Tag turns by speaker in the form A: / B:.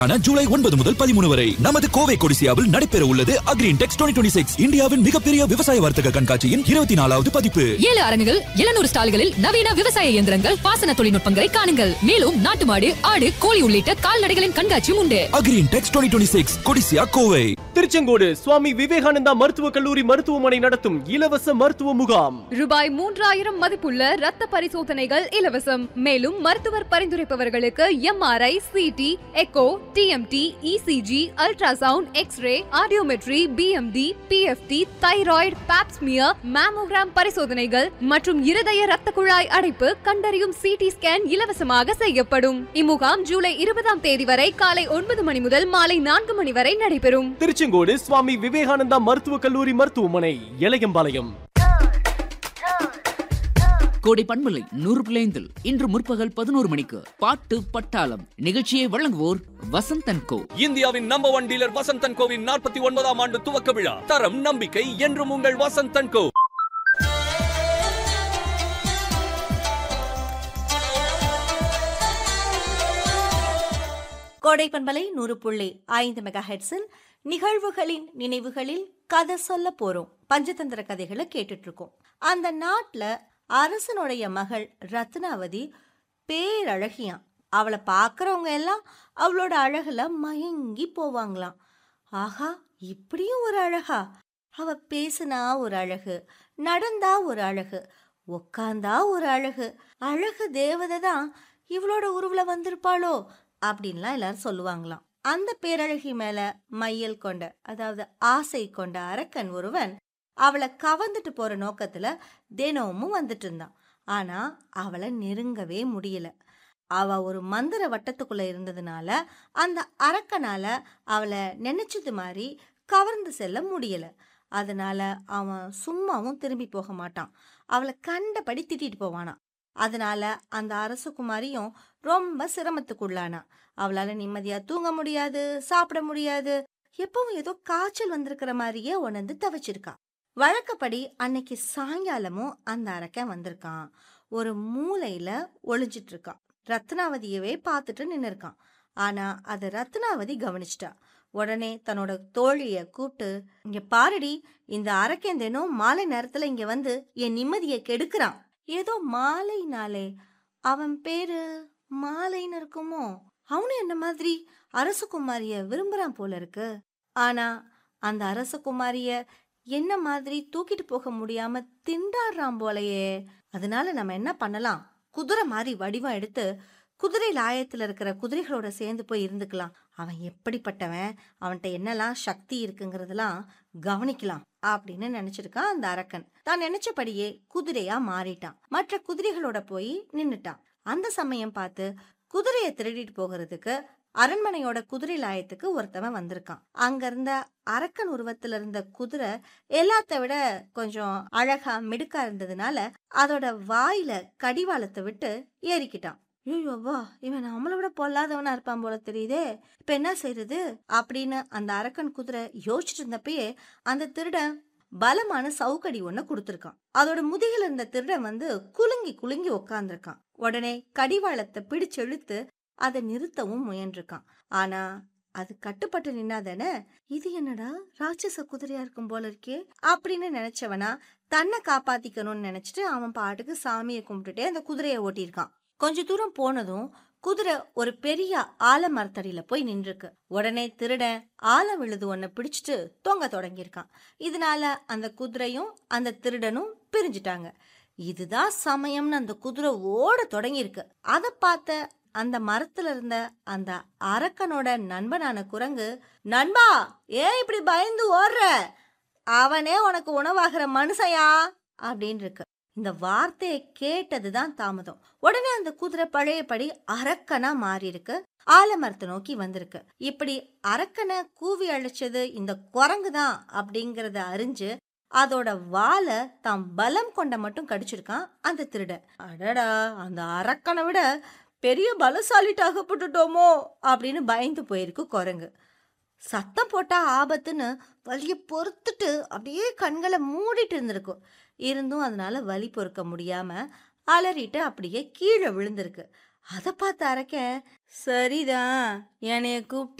A: ஆனா ஜூலை ஒன்பது முதல் பதிமூணு வரை நமது கோவை கொடிசியாவில் நடைபெற உள்ளது அக்ரீன் டெக்ஸ் டுவெண்ட்டி சிக்ஸ் இந்தியாவின் மிகப்பெரிய விவசாய வர்த்தக கண்காட்சியின் இருபத்தி நாலாவது பதிப்பு
B: ஏழு அரங்குகள் எழுநூறு ஸ்டால்களில் நவீன விவசாய இயந்திரங்கள் பாசன தொழில்நுட்பங்களை காணுங்கள் மேலும் நாட்டு மாடு ஆடு கோழி உள்ளிட்ட கால்நடைகளின் கண்காட்சியும் உண்டு
A: Agri Intex twenty six CODISSIA Kovai
C: Tiruchengode Swami Vivekananda மருத்துவக் கல்லூரி மருத்துவமனை நடத்தும் இலவச மருத்துவ முகாம்
D: ரூபாய் மூன்றாயிரம் மதிப்புள்ள ரத்த பரிசோதனைகள் இலவசம் மேலும் மருத்துவர் பரிந்துரைப்பவர்களுக்கு MRI CT echo TMT ECG ultrasound X-ray audiometry BMD PFT thyroid pap smear mammogram பரிசோதனைகள் மற்றும் இருதய ரத்த குழாய் அடைப்பு கண்டறியும் சிடி ஸ்கேன் இலவசமாக செய்யப்படும் இம்முகாம் ஜூலை இருபதாம் தேதி வரை காலை ஒன்பது மணி முதல் மாலை நான்கு மணி வரை நடைபெறும்
C: திருச்செங்கோடு சுவாமி விவேகானந்தா மருத்துவக் கல்லூரி மருத்துவமனை இளையம்பாளையம்
E: கோடை பண்பலை நூறு பிள்ளைந்தில் இன்று முற்பகல் பதினோரு மணிக்கு பாட்டு பட்டாளம் நிகழ்ச்சியை வழங்குவோர் வசந்தன் கோ
F: இந்தியாவின் நம்பர் ஒன் டீலர் வசந்தன் கோவின் நாற்பத்தி ஒன்பதாம் ஆண்டு துவக்க விழா தரம் நம்பிக்கை என்றும் உங்கள் வசந்தன் கோ
G: கோடை பண்பலை நூறு புள்ளி ஐந்து மெகா ஹெட்ஸில் நிகழ்வுகளின் நினைவுகளில் கதை சொல்ல போறோம் பஞ்சதந்திர கதைகளை கேட்டுட்டு இருக்கோம் அந்த நாட்டுல அரசனுடைய மகள் ரத்னாவதி பேரழகியாம் அவளை பார்க்கறவங்க எல்லாம் அவளோட அழகுல மயங்கி போவாங்களாம் ஆஹா இப்படியும் ஒரு அழகா அவ பேசுனா ஒரு அழகு நடந்தா ஒரு அழகு உக்காந்தா ஒரு அழகு அழகு தேவதை தான் இவளோட உருவுல வந்திருப்பாளோ அப்படின்லாம் எல்லாரும் சொல்லுவாங்களாம் அந்த பேரழகி மேல மையல் கொண்ட அதாவது ஆசை கொண்ட அரக்கன் ஒருவன் அவளை கவர்ந்துட்டு போற நோக்கத்துல தினமும் வந்துட்டு இருந்தான் ஆனா அவளை நெருங்கவே முடியல அவ ஒரு மந்திர வட்டத்துக்குள்ள இருந்ததுனால அந்த அரக்கனால அவளை நினைச்சது மாதிரி கவர்ந்து செல்ல முடியல அதனால அவன் சும்மாவும் திரும்பி போக மாட்டான் அவளை கண்டபடி திட்டிட்டு போவானாம் அதனால அந்த அரசகுமாரியும் ரொம்ப சிரமத்துக்குள்ளானா அவளால நிம்மதியா தூங்க முடியாது சாப்பிட முடியாது எப்பவும் ஏதோ காய்ச்சல் வந்திருக்கிற மாதிரியே உணர்ந்து தவிச்சிருக்கா வழக்கப்படி அன்னைக்கு சாயங்காலமும் அந்த அரக்கன் வந்திருக்கான் ஒரு மூலையில ஒளிஞ்சிட்டு இருக்கான் ரத்னாவதியவே பார்த்துட்டு நின்னு இருக்கான் ஆனா அது ரத்னாவதி கவனிச்சிட்டா உடனே தன்னோட தோழிய கூப்பிட்டு இங்க பாருடி இந்த அரக்கன் தினம் மாலை நேரத்துல இங்க வந்து என் நிம்மதியை கெடுக்கிறான் ஏதோ மாலைனாலே அவன் பேரு மாலைன்னு இருக்குமோ அவனும் என்ன மாதிரி அரசகுமாரிய விரும்புறான் போல இருக்கு ஆனா அந்த அரசகுமாரிய என்ன மாதிரி தூக்கிட்டு போக முடியாம திண்டாடுறான் போலயே அதனால நம்ம என்ன பண்ணலாம் குதிரை மாதிரி வடிவம் எடுத்து குதிரை லாயத்துல இருக்கிற குதிரைகளோட சேர்ந்து போய் இருந்துக்கலாம் அவன் எப்படிப்பட்டவன் அவன்கிட்ட என்னெல்லாம் சக்தி இருக்குங்கிறதெல்லாம் கவனிக்கலாம் அப்படின்னு நினைச்சிருக்கான் அந்த அரக்கன் தான் நினைச்சபடியே குதிரையா மாறிட்டான் மற்ற குதிரைகளோட போய் நின்னுட்டான் அந்த சமயம் பார்த்து குதிரையை திருடிட்டு போகிறதுக்கு அரண்மனையோட குதிரை லாயத்துக்கு ஒருத்தவன் வந்திருக்கான் அங்க இருந்த அரக்கன் உருவத்துல இருந்த குதிரை எல்லாத்த விட கொஞ்சம் அழகா மிடுக்கா இருந்ததுனால அதோட வாயில கடிவாளத்தை விட்டு ஏறிக்கிட்டான் ஐயோ வா இவன் நம்மளை விட பொல்லாதவனா இருப்பான் போல தெரியுதே இப்ப என்ன செய்யறது அப்படின்னு அந்த அரக்கன் குதிரை யோசிச்சுட்டு இருந்தப்பயே அந்த திருடன் பலமான சவுக்கடி ஒண்ண கொடுத்துருக்கான் அதோட முதுகில் இருந்த திருடன் வந்து குலுங்கி குலுங்கி உக்காந்துருக்கான் உடனே கடிவாளத்தை பிடிச்சு இழுத்து அதை நிறுத்தவும் முயன்றிருக்கான் ஆனா அது கட்டுப்பட்டு நின்னாதானே இது என்னடா ராட்சச குதிரையா இருக்கும் போல இருக்கே அப்படின்னு நினைச்சவனா தன்னை காப்பாத்திக்கணும்னு நினைச்சிட்டு அவன் பாட்டுக்கு சாமியை கும்பிட்டுட்டே அந்த குதிரையை ஓட்டியிருக்கான் கொஞ்ச தூரம் போனதும் குதிரை ஒரு பெரிய ஆலமரத்தடியில போய் நின்றுருக்கு உடனே திருடன் ஆல விழுது ஒன்ன பிடிச்சிட்டு தொங்க தொடங்கியிருக்கான் இதனால அந்த குதிரையும் அந்த திருடனும் பிரிஞ்சிட்டாங்க இதுதான் சமயம்னு அந்த குதிரை ஓட தொடங்கியிருக்கு அதை பார்த்த அந்த மரத்துல இருந்த அந்த அரக்கனோட நண்பனான குரங்கு நண்பா ஏன் இப்படி பயந்து ஓடுற அவனே உனக்கு உணவாகிற மனுஷயா அப்படின்னு இருக்கு இந்த வார்த்தையை கேட்டதுதான் தாமதம் உடனே அந்த குதிரை பழையபடி அரக்கனா மாறி இருக்கு ஆலமரத்தை நோக்கி வந்திருக்கு இப்படி அரக்கனை கூவி அழைச்சது இந்த குரங்கு தான் அப்படிங்கறத அறிஞ்சு அதோட வாலை தாம் பலம் கொண்ட மட்டும் கடிச்சிருக்கான் அந்த திருடன் அடடா அந்த அரக்கனை விட பெரிய பலசாலிட்டு அகப்பட்டுட்டோமோ அப்படின்னு பயந்து போயிருக்கு குரங்கு சத்தம் போட்டா ஆபத்துன்னு வலியை பொறுத்துட்டு அப்படியே கண்களை மூடிட்டு இருந்திருக்கும் இருந்தும் அதனால வலி பொறுக்க முடியாம அலறிட்டு அப்படியே கீழே விழுந்திருக்கு அதை பார்த்து அரக்க சரிதான் என்னைய கூப்பிட்டு